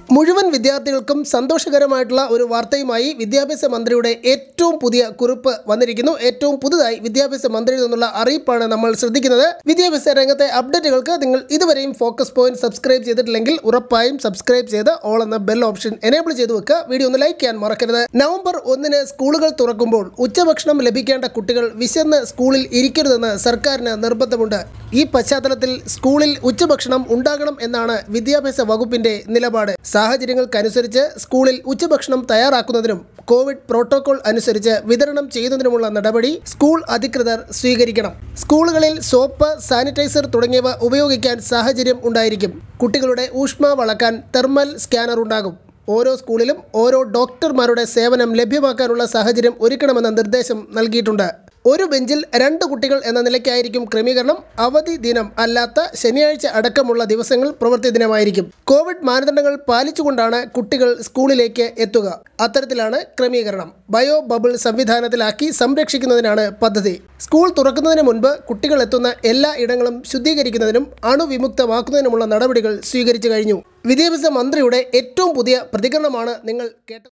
മുഴുവൻ വിദ്യാർത്ഥികൾക്കും സന്തോഷകരമായിട്ടുള്ള ഒരു വാർത്തയുമായി വിദ്യാഭ്യാസ മന്ത്രിയുടെ ഏറ്റവും പുതിയ കുറിപ്പ് വന്നിരിക്കുന്നു ഏറ്റവും പുതുതായി വിദ്യാഭ്യാസ മന്ത്രിയിൽ നിന്നുള്ള അറിയിപ്പാണ് നമ്മൾ ശ്രദ്ധിക്കുന്നത് വിദ്യാഭ്യാസ രംഗത്തെ അപ്ഡേറ്റുകൾക്ക് നിങ്ങൾ ഇതുവരെയും ഫോക്കസ് പോയിന്റ് സബ്സ്ക്രൈബ് ചെയ്തിട്ടില്ലെങ്കിൽ ഉറപ്പായും സബ്സ്ക്രൈബ് ചെയ്ത് ഓൾ എന്ന ബെൽ ഓപ്ഷൻ എനേബിൾ ചെയ്ത് വെക്കുക വീഡിയോ ഒന്ന് ലൈക്ക് ചെയ്യാൻ മറക്കരുത് നവംബർ ഒന്നിന് സ്കൂളുകൾ തുറക്കുമ്പോൾ ഉച്ചഭക്ഷണം ലഭിക്കേണ്ട കുട്ടികൾ വിശന്ന് സ്കൂളിൽ ഇരിക്കരുതെന്ന് സർക്കാരിന് നിർബന്ധമുണ്ട് ഈ പശ്ചാത്തലത്തിൽ സ്കൂളിൽ ഉച്ചഭക്ഷണം ഉണ്ടാകണം എന്നാണ് വിദ്യാഭ്യാസ വകുപ്പിന്റെ നിലപാട് സാഹചര്യങ്ങൾക്കനുസരിച്ച് സ്കൂളിൽ ഉച്ചഭക്ഷണം തയ്യാറാക്കുന്നതിനും കോവിഡ് പ്രോട്ടോകോൾ അനുസരിച്ച് വിതരണം ചെയ്യുന്നതിനുമുള്ള നടപടി സ്കൂൾ അധികൃതർ സ്വീകരിക്കണം സ്കൂളുകളിൽ സോപ്പ് സാനിറ്റൈസർ തുടങ്ങിയവ ഉപയോഗിക്കാൻ സാഹചര്യം ഉണ്ടായിരിക്കും കുട്ടികളുടെ ഊഷ്മാവ് അളക്കാൻ തെർമൽ സ്കാനർ ഉണ്ടാകും ഓരോ സ്കൂളിലും ഓരോ ഡോക്ടർമാരുടെ സേവനം ലഭ്യമാക്കാനുള്ള സാഹചര്യം ഒരുക്കണമെന്ന നിർദ്ദേശം നൽകിയിട്ടുണ്ട് ഒരു ബെഞ്ചിൽ രണ്ട് കുട്ടികൾ എന്ന നിലയ്ക്കായിരിക്കും ക്രമീകരണം അവധി ദിനം അല്ലാത്ത ശനിയാഴ്ച അടക്കമുള്ള ദിവസങ്ങൾ പ്രവൃത്തി ദിനമായിരിക്കും കോവിഡ് മാനദണ്ഡങ്ങൾ പാലിച്ചുകൊണ്ടാണ് കുട്ടികൾ സ്കൂളിലേക്ക് എത്തുക അത്തരത്തിലാണ് ക്രമീകരണം ബയോ ബബിൾ സംവിധാനത്തിലാക്കി സംരക്ഷിക്കുന്നതിനാണ് പദ്ധതി സ്കൂൾ തുറക്കുന്നതിന് മുൻപ് കുട്ടികൾ എത്തുന്ന എല്ലാ ഇടങ്ങളും ശുദ്ധീകരിക്കുന്നതിനും അണുവിമുക്തമാക്കുന്നതിനുമുള്ള നടപടികൾ സ്വീകരിച്ചു കഴിഞ്ഞു വിദ്യാഭ്യാസ മന്ത്രിയുടെ ഏറ്റവും പുതിയ പ്രതികരണമാണ് നിങ്ങൾ കേട്ടത്